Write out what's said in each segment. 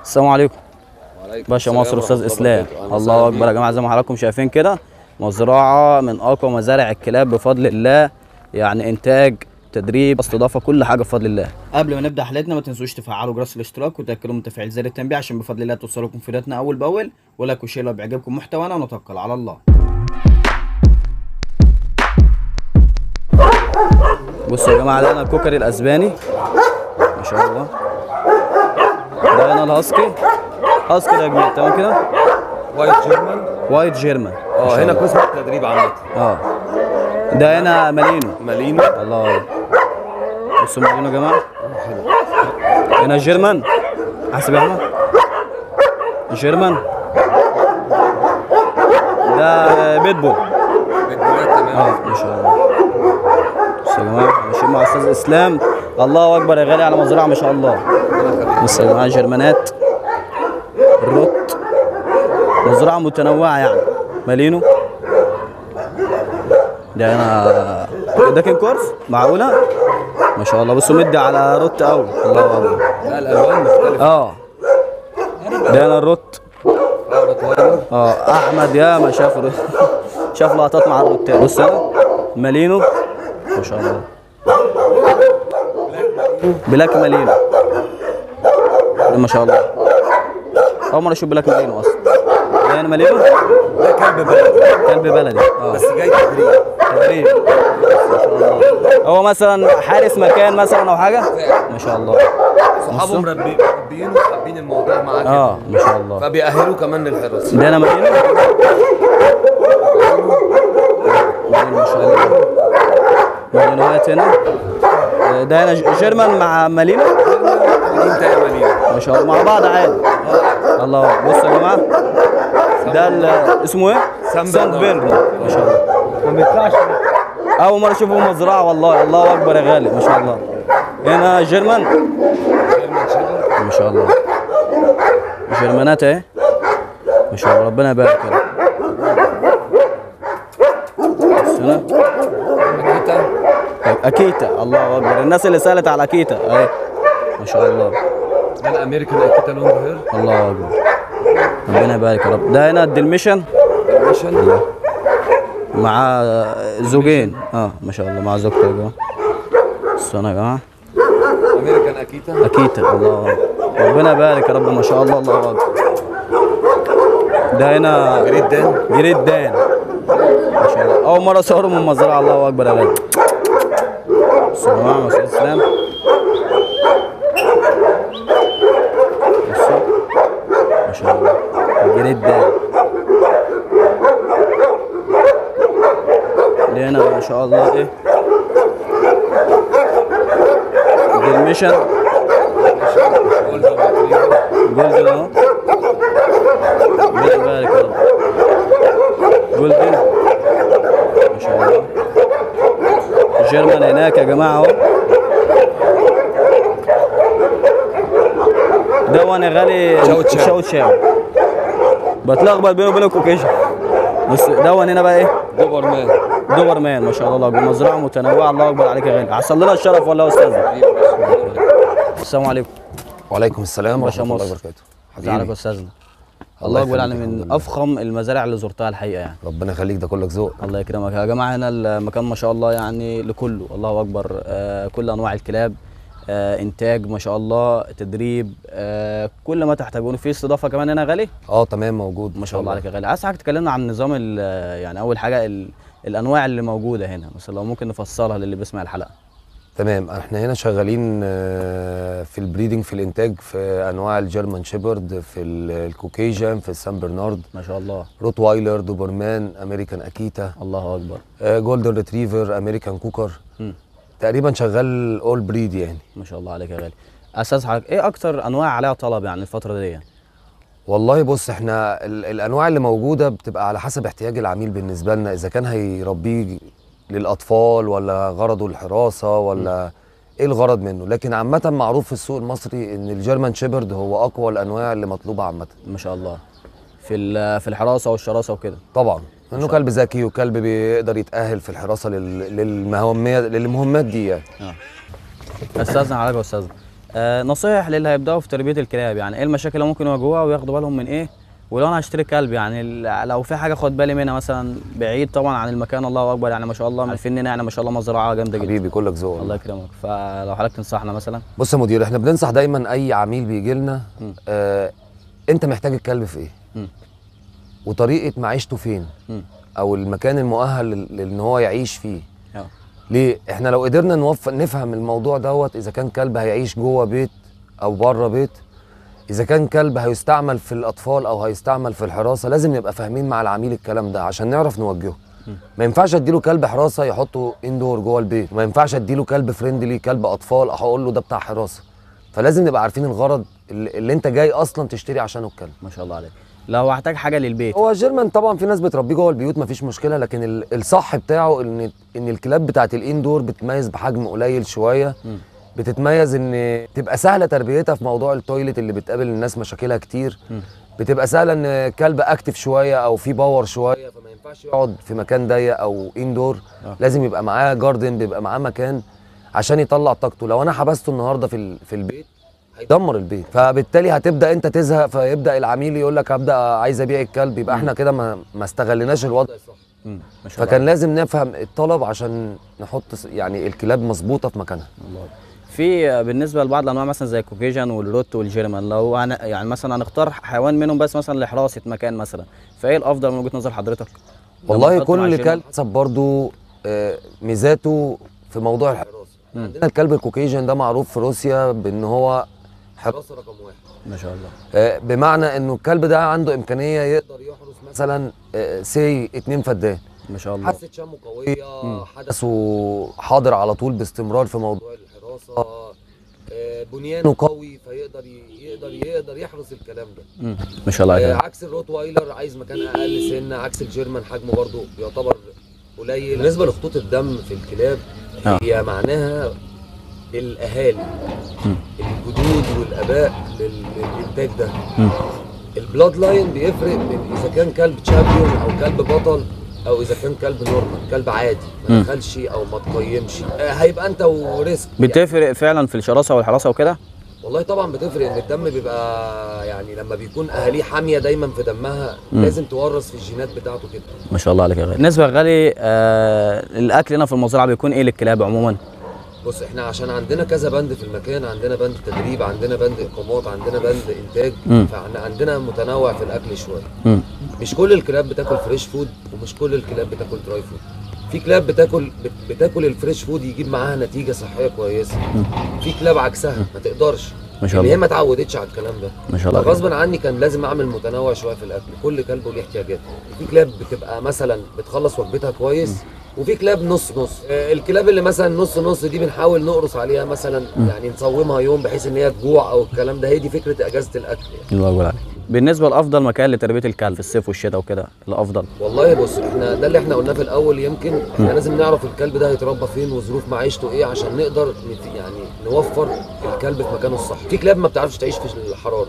السلام عليكم وعليكم باشا السلام مصر ورحمة استاذ اسلام وبركاته. أهلا الله وسهلا اكبر يا بيك. جماعه زي ما حضراتكم شايفين كده مزرعه من اقوى مزارع الكلاب بفضل الله يعني انتاج تدريب استضافه كل حاجه بفضل الله قبل ما نبدا حلقتنا ما تنسوش تفعلوا جرس الاشتراك وتاكدوا من تفعيل زر التنبيه عشان بفضل الله توصلكم فيديوهاتنا اول باول ولايك وشير لو بيعجبكم محتوانا ونتوكل على الله بصوا يا جماعه ده انا الكوكري الاسباني ما شاء الله ده انا الهاسكي هاسكي ده كبير تمام كده وايت جيرمان وايت جيرمان ما اه شاء هنا الله. قسم التدريب عامة اه ده هنا مالينو مالينو الله بصوا مالينو يا جماعه هنا جيرمان حسب يا احمد جيرمان ده بيتبول بيتبولات تمام اه ما شاء الله بصوا يا جماعه ماشيين مع استاذ اسلام الله اكبر يا غالي على مزرعه ما شاء الله بصوا يا جماعه جرمانات الروت مزرعه متنوعه يعني مالينو ده انا ده كان كورس معقوله ما شاء الله بصوا مدي على روت قوي الله اكبر لا الالوان مختلفة اه ده انا الروت اه روتوايلر اه احمد يا ما شاف رو- شاف لقطات مع الروتات بص هنا مالينو ما شاء الله بلاك مالينو ده ما شاء الله اول مره اشوف بلاك مالينو اصلا ده هنا مالينو ده كلب بلدي كلب بلدي اه بس جاي تدريب تدريب ما شاء الله هو مثلا حارس مكان مثلا او حاجه ما شاء الله صحابه مربي- مربيين وحابين الموضوع معاه كده اه ما شاء الله فبيأهلوه كمان للحراسة ده انا مالينو مالينو ما شاء الله مالينوهات هنا آه، ده هنا ج- جيرمان مع مالينو انت يا مالينو ما شاء الله مع بعض عادي الله بصوا يا جماعه ده ال- اسمه ايه؟ سان سان برناردو. بيرنو ما شاء الله ما بيطلعش اول مره اشوفه مزرعه والله الله اكبر يا غالي ما شاء الله هنا جيرمان جيرمان شيبرد ما شاء الله جرمانات اهي ما شاء الله ربنا يبارك يا رب بص هنا اكيتا اكيتا الله اكبر الناس اللي سالت على اكيتا اهي ما شاء الله ده الامريكان اكيتا لونج هير الله اكبر ربنا يبارك يا رب ده هنا الدلميشن ميشن مع زوجين اه ما شاء الله مع زوجته يا جماعه بصوا هنا يا جماعه امريكان اكيتا اكيد الله أكبر. ربنا يبارك يا رب ما شاء الله الله اكبر ده هنا جريد دان جريد دان ما شاء الله اول مره اصوره من مزرعه الله اكبر يا غالي بسم الله الرحمن الرحيم السلام بصوا. ما شاء الله جريد دان اللي هنا ما شاء الله ايه دلميشن جولدن ريتريفر جولدن اهو ربنا يبارك يا رب جولدن ما شاء الله جيرمان هناك يا جماعه اهو ده وانا غالي شاو تشاو. شاو تشاو بتلخبط بينه وبين الكوكيشن بص ده هنا بقى ايه دوبرمان دوبرمان ما شاء الله الله أكبر. مزرعه متنوعه الله اكبر عليك يا غالي حصل لنا الشرف والله يا استاذ السلام عليكم وعليكم السلام باشا ورحمة الله مصر. وبركاته ازيك يا حبيبي استاذنا الله الله اكبر يخليك، يعني الحمد من لله. افخم المزارع اللي زرتها الحقيقه يعني ربنا يخليك ده كلك ذوق الله يكرمك يا جماعه هنا المكان ما شاء الله يعني لكله الله اكبر آه كل انواع الكلاب آه انتاج ما شاء الله تدريب آه كل ما تحتاجونه في استضافه كمان هنا غالي اه تمام موجود ما شاء الله عليك يا غالي عايز حضرتك تكلمنا عن نظام ال- يعني اول حاجه ال الانواع اللي موجوده هنا مثلا لو ممكن نفصلها للي بيسمع الحلقه تمام احنا هنا شغالين آه، في البريدنج في الانتاج في انواع الجيرمان شيبرد في ال- الكوكيجان في السان برنارد ما شاء الله روت وايلر دوبرمان امريكان اكيتا الله اكبر آه، جولدن ريتريفر امريكان كوكر مم. تقريبا شغال اول بريد يعني ما شاء الله عليك يا غالي اساس حضرتك ايه اكتر انواع عليها طلب يعني الفتره دي والله بص احنا ال- الانواع اللي موجوده بتبقى على حسب احتياج العميل بالنسبه لنا اذا كان هيربيه للاطفال ولا غرضه الحراسه ولا ايه الغرض منه لكن عامه معروف في السوق المصري ان الجيرمان شيبرد هو اقوى الانواع اللي مطلوبه عامه ما شاء الله في ال- في الحراسه والشراسه وكده طبعا انه كلب ذكي وكلب بيقدر يتاهل في الحراسه لل- للمهمات للمهمات دي يعني اه استاذنا حضرتك يا استاذنا آه نصائح للي هيبداوا في تربيه الكلاب يعني ايه المشاكل اللي ممكن يواجهوها وياخدوا بالهم من ايه ولو انا هشتري كلب يعني ال- لو في حاجه خد بالي منها مثلا بعيد طبعا عن المكان الله اكبر يعني ما شاء الله عارفين هنا يعني ما شاء الله مزرعه جامده جدا حبيبي كلك ذوق الله يكرمك فلو حضرتك تنصحنا مثلا بص يا مدير احنا بننصح دايما اي عميل بيجي لنا مم. آه انت محتاج الكلب في ايه مم. وطريقه معيشته فين مم. او المكان المؤهل لل- لان هو يعيش فيه اه ليه احنا لو قدرنا نوفق نفهم الموضوع دوت اذا كان كلب هيعيش جوه بيت او بره بيت اذا كان كلب هيستعمل في الاطفال او هيستعمل في الحراسه لازم نبقى فاهمين مع العميل الكلام ده عشان نعرف نوجهه ما ينفعش اديله كلب حراسه يحطه اندور جوه البيت ما ينفعش اديله كلب فريندلي كلب اطفال هقول له ده بتاع حراسه فلازم نبقى عارفين الغرض اللي, اللي انت جاي اصلا تشتري عشانه الكلب ما شاء الله عليك لو هحتاج حاجه للبيت هو الجيرمان طبعا في ناس بتربيه جوه البيوت مفيش مشكله لكن ال- الصح بتاعه ان ان الكلاب بتاعت الاندور بتتميز بحجم قليل شويه مم. بتتميز ان تبقى سهله تربيتها في موضوع التويلت اللي بتقابل الناس مشاكلها كتير مم. بتبقى سهله ان كلب اكتف شويه او في باور شويه فما ينفعش يقعد في مكان ضيق او اندور آه. لازم يبقى معاه جاردن بيبقى معاه مكان عشان يطلع طاقته لو انا حبسته النهارده في ال- في البيت هيدمر البيت فبالتالي هتبدا انت تزهق فيبدا العميل يقول لك هبدا عايز ابيع الكلب يبقى احنا كده ما, ما استغلناش الوضع صح مم. ما شاء فكان الله لازم نفهم الطلب عشان نحط س- يعني الكلاب مظبوطه في مكانها الله في بالنسبه لبعض الانواع مثلا زي الكوكيجن والروت والجيرمان لو أنا يعني مثلا هنختار حيوان منهم بس مثلا لحراسه مكان مثلا فايه الافضل من وجهه نظر حضرتك لما والله نحط مع كل الجيرمان؟ كلب حسب برضو آه، ميزاته في موضوع الحراسه مم. عندنا الكلب الكوكيجن ده معروف في روسيا بان هو حراسه رقم واحد ما شاء الله آه، بمعنى انه الكلب ده عنده امكانيه يقدر يحرس مثلا سي اتنين فدان ما شاء الله حاسه شمه قويه حدثه حاضر على طول باستمرار في موضوع الحراسه آه، بنيانه قوي فيقدر ي- يقدر يقدر يحرس الكلام ده مم. ما شاء الله آه، عليك عكس الروت وايلر عايز مكان اقل سنه عكس الجيرمان حجمه برضو يعتبر قليل بالنسبه لخطوط الدم في الكلاب آه. هي معناها الاهالي مم. الجدود والاباء لل- للانتاج ده مم. البلاد لاين بيفرق من اذا كان كلب تشامبيون او كلب بطل او اذا كان كلب نورمال كلب عادي ما مم. دخلش او ما تقيمش آه، هيبقى انت وريسك بتفرق فعلا في الشراسه والحراسه وكده والله طبعا بتفرق ان الدم بيبقى يعني لما بيكون اهاليه حاميه دايما في دمها مم. لازم تورث في الجينات بتاعته كده ما شاء الله عليك يا غالي بالنسبه يا غالي آه الاكل هنا في المزرعه بيكون ايه للكلاب عموما بص احنا عشان عندنا كذا بند في المكان عندنا بند تدريب عندنا بند اقامات عندنا بند انتاج مم. فاحنا عندنا متنوع في الاكل شويه مم. مش كل الكلاب بتاكل فريش فود ومش كل الكلاب بتاكل دراي فود في كلاب بتاكل بت- بتاكل الفريش فود يجيب معاها نتيجه صحيه كويسه في كلاب عكسها ما تقدرش ما شاء اللي هي الله ما اتعودتش على الكلام ده ما شاء الله عليك. غصبا عني كان لازم اعمل متنوع شويه في الاكل كل كلب وليه احتياجاته في كلاب بتبقى مثلا بتخلص وجبتها كويس وفي كلاب نص نص آه، الكلاب اللي مثلا نص نص دي بنحاول نقرص عليها مثلا يعني نصومها يوم بحيث ان هي تجوع او الكلام ده هي دي فكره اجازه الاكل يعني. الله اكبر عليك بالنسبه لافضل مكان لتربيه الكلب في الصيف والشتاء وكده الافضل والله بص احنا ده اللي احنا قلناه في الاول يمكن احنا لازم نعرف الكلب ده هيتربى فين وظروف معيشته ايه عشان نقدر نت- يعني نوفر الكلب في مكانه الصح في كلاب ما بتعرفش تعيش في الحراره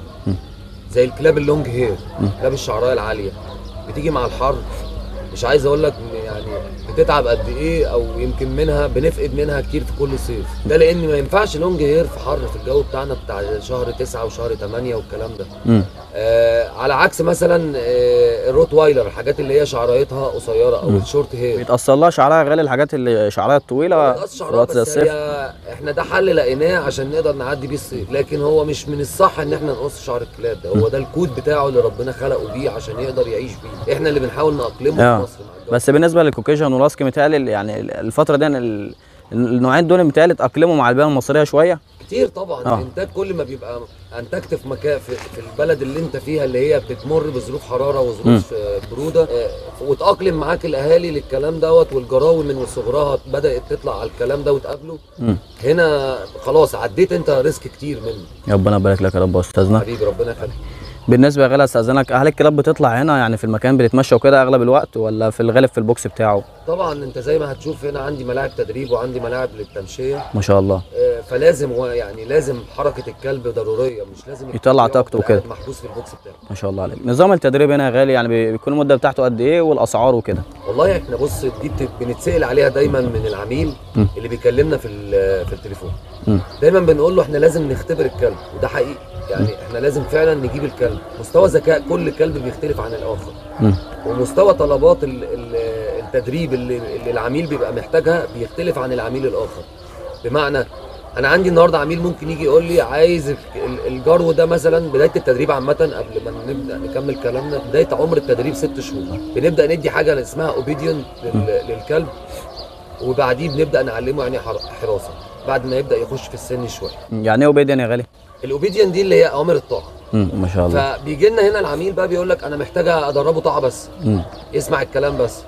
زي الكلاب اللونج هير كلاب الشعرايه العاليه بتيجي مع الحر مش عايز اقول لك إن يعني بتتعب قد ايه او يمكن منها بنفقد منها كتير في كل صيف ده لان ما ينفعش لونج هير في حر في الجو بتاعنا بتاع شهر تسعة وشهر 8 والكلام ده مم. آه على عكس مثلا آه الروت وايلر الحاجات اللي هي شعرايتها قصيره او الشورت هير بيتاثر لها شعرها غالي الحاجات اللي شعرها الطويله بس في شعرها وقت زي بس الصيف هي احنا ده حل لقيناه عشان نقدر نعدي بيه الصيف لكن هو مش من الصح ان احنا نقص شعر الكلاب ده هو ده الكود بتاعه اللي ربنا خلقه بيه عشان يقدر يعيش بيه احنا اللي بنحاول نأقلمه آه. في مصر مع الجو. بس بالنسبه للكوكيجن والاسكي متهيألي يعني الفتره دي ال- النوعين دول متهيألي اتاقلموا مع البيئه المصريه شويه كتير طبعا آه. الانتاج كل ما بيبقى انتجت في مكان في, في البلد اللي انت فيها اللي هي بتمر بظروف حراره وظروف آه، بروده آه، وتاقلم معاك الاهالي للكلام دوت والجراوي من صغرها بدات تطلع على الكلام ده وتقابله مم. هنا خلاص عديت انت ريسك كتير منه ربنا يبارك لك يا رب يا استاذنا حبيبي ربنا يخليك بالنسبه يا غالي استاذنك هل الكلاب بتطلع هنا يعني في المكان بتتمشى وكده اغلب الوقت ولا في الغالب في البوكس بتاعه طبعا انت زي ما هتشوف هنا عندي ملاعب تدريب وعندي ملاعب للتمشيه ما شاء الله آه، فلازم هو يعني لازم حركه الكلب ضروريه مش لازم يطلع يقعد طاقته قاعد وكده. محبوس في البوكس بتاعه ما شاء الله عليك نظام التدريب هنا يا غالي يعني بي- بيكون المده بتاعته قد ايه والاسعار وكده والله احنا بص دي بت- بنتسال عليها دايما من العميل م. اللي بيكلمنا في ال- في التليفون مم. دايما بنقول له احنا لازم نختبر الكلب وده حقيقي يعني احنا لازم فعلا نجيب الكلب مستوى ذكاء كل كلب بيختلف عن الاخر مم. ومستوى طلبات ال- ال- التدريب اللي, اللي العميل بيبقى محتاجها بيختلف عن العميل الاخر بمعنى انا عندي النهارده عميل ممكن يجي يقول لي عايز ال- ال- الجرو ده مثلا بدايه التدريب عامه قبل ما نبدا نكمل كلامنا بدايه عمر التدريب ست شهور بنبدا ندي حاجه اسمها اوبيديون للكلب وبعديه بنبدا نعلمه يعني حر- حراسه بعد ما يبدا يخش في السن شويه يعني ايه اوبيديان يا غالي الاوبيديون دي اللي هي اوامر الطاعه مم. ما شاء الله فبيجي لنا هنا العميل بقى بيقول لك انا محتاج ادربه طاعه بس مم. يسمع الكلام بس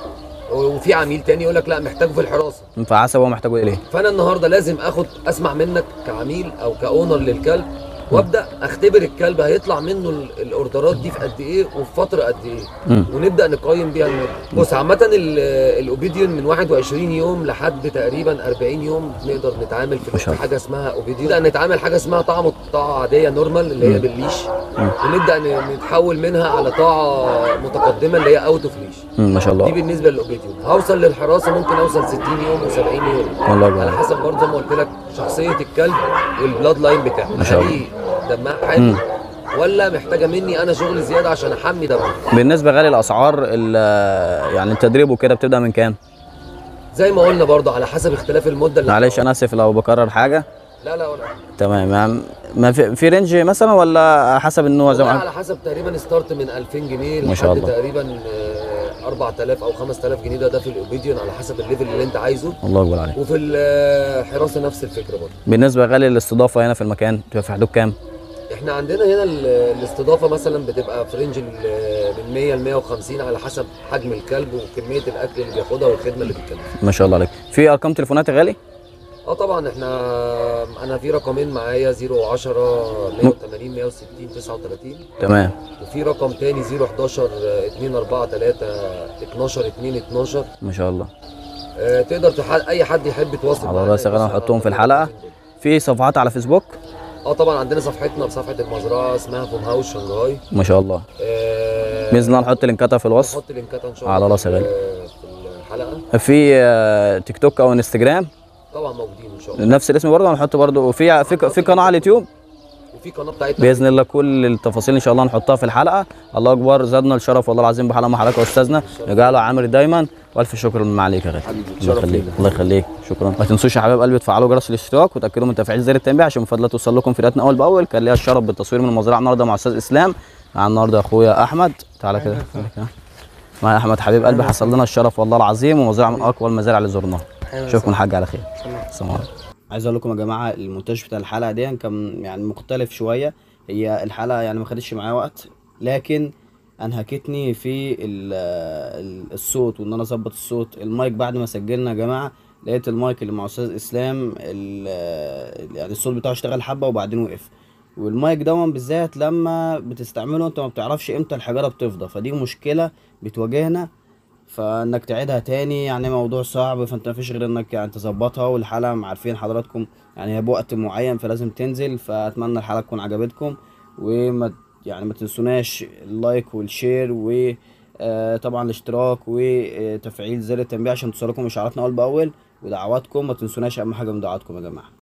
وفي عميل تاني يقول لك لا محتاجه في الحراسه فحسب هو محتاجه ايه ليه فانا النهارده لازم اخد اسمع منك كعميل او كاونر للكلب وابدا اختبر الكلب هيطلع منه ال- الاوردرات دي في قد ايه وفي فتره قد ايه مم. ونبدا نقيم بيها المده بص عامه ال- الاوبيديون من 21 يوم لحد تقريبا 40 يوم نقدر نتعامل ما في شاء الله. حاجه اسمها اوبيديون نبدا نتعامل حاجه اسمها طاعه طاعه عاديه نورمال اللي هي بالليش ونبدا ن- نتحول منها على طاعه متقدمه اللي هي اوت اوف ليش مم. ما شاء دي الله بالنسبه للاوبيديون هوصل للحراسه ممكن اوصل 60 يوم و70 يوم الله أكبر. على حسب برضه زي ما قلت لك شخصيه الكلب والبلاد لاين بتاعه ما شاء الله. هل دمها حامي ولا محتاجه مني انا شغل زياده عشان احمي دمها بالنسبه غالي الاسعار ال- يعني التدريب وكده بتبدا من كام زي ما قلنا برضه على حسب اختلاف المده اللي معلش انا اسف لو بكرر حاجه لا لا ولا تمام يعني ما في, في رينج مثلا ولا حسب ان هو زي والله ما على حسب تقريبا ستارت من 2000 جنيه ما شاء لحد الله. تقريبا آه، 4000 او 5000 جنيه ده ده في الاوبيديون على حسب الليفل اللي انت عايزه الله اكبر عليك وفي الحراسه نفس الفكره برضه بالنسبه غالي الاستضافه هنا في المكان بتبقى في حدود كام احنا عندنا هنا ال- الاستضافه مثلا بتبقى في رينج ال- من 100 ل 150 على حسب حجم الكلب وكميه الاكل اللي بياخدها والخدمه اللي بيتكلم ما شاء الله عليك في ارقام تليفونات يا غالي اه طبعا احنا انا في رقمين معايا 010 180 160 39 تمام وفي رقم تاني 011 243 12 2 12 ما شاء الله اه تقدر تح... اي حد يحب يتواصل على معانا راسي غالي يتواصل نحطهم في على الحلقة. الرقمين دول. في صفحات على فيسبوك اه طبعا عندنا صفحتنا بصفحه المزرعه اسمها فوم هاوس شنغهاي ما شاء الله اه باذن الله نحط لينكاتها في الوصف نحط لينكات ان شاء على الله راسي في- غالي. في الحلقه في آه، تيك توك او انستجرام طبعا موجودين ان شاء الله نفس الاسم برضه هنحط برضه في في في قناه على اليوتيوب وفي قناه بتاعتنا باذن الله كل التفاصيل ان شاء الله نحطها في الحلقه الله اكبر زادنا الشرف والله العظيم بحلقه مع حضرتك يا استاذنا نجعله عامر دايما والف شكر من عليك يا غالي حبيبي، الله شرف يخليك لينا. الله يخليك شكرا ما تنسوش يا حبايب قلبي تفعلوا جرس الاشتراك وتاكدوا من تفعيل زر التنبيه عشان من فضلك توصل لكم فيديوهاتنا اول باول كان ليا الشرف بالتصوير من المزرعه النهارده مع استاذ اسلام مع النهارده اخويا احمد تعالى كده تعالى كده. مع احمد حبيب قلبي حصل لنا الشرف والله العظيم ومزرعه من اقوى المزارع اللي زرناها اشوفكم الحاج على خير السلام عليكم عايز اقول لكم يا جماعه المونتاج بتاع الحلقه دي كان يعني مختلف شويه هي الحلقه يعني ما خدتش معايا وقت لكن انهكتني في ال- ال- الصوت وان انا اظبط الصوت المايك بعد ما سجلنا يا جماعه لقيت المايك اللي مع استاذ اسلام ال- يعني الصوت بتاعه اشتغل حبه وبعدين وقف والمايك ده بالذات لما بتستعمله انت ما بتعرفش امتى الحجاره بتفضى فدي مشكله بتواجهنا فانك تعيدها تاني يعني موضوع صعب فانت مفيش غير انك يعني تظبطها والحلقه عارفين حضراتكم يعني هي بوقت معين فلازم تنزل فاتمنى الحلقه تكون عجبتكم وما يعني ما تنسوناش اللايك والشير و آه، طبعا الاشتراك وتفعيل زر التنبيه عشان توصلكم اشعاراتنا اول باول ودعواتكم ما تنسوناش اهم حاجه من دعواتكم يا جماعه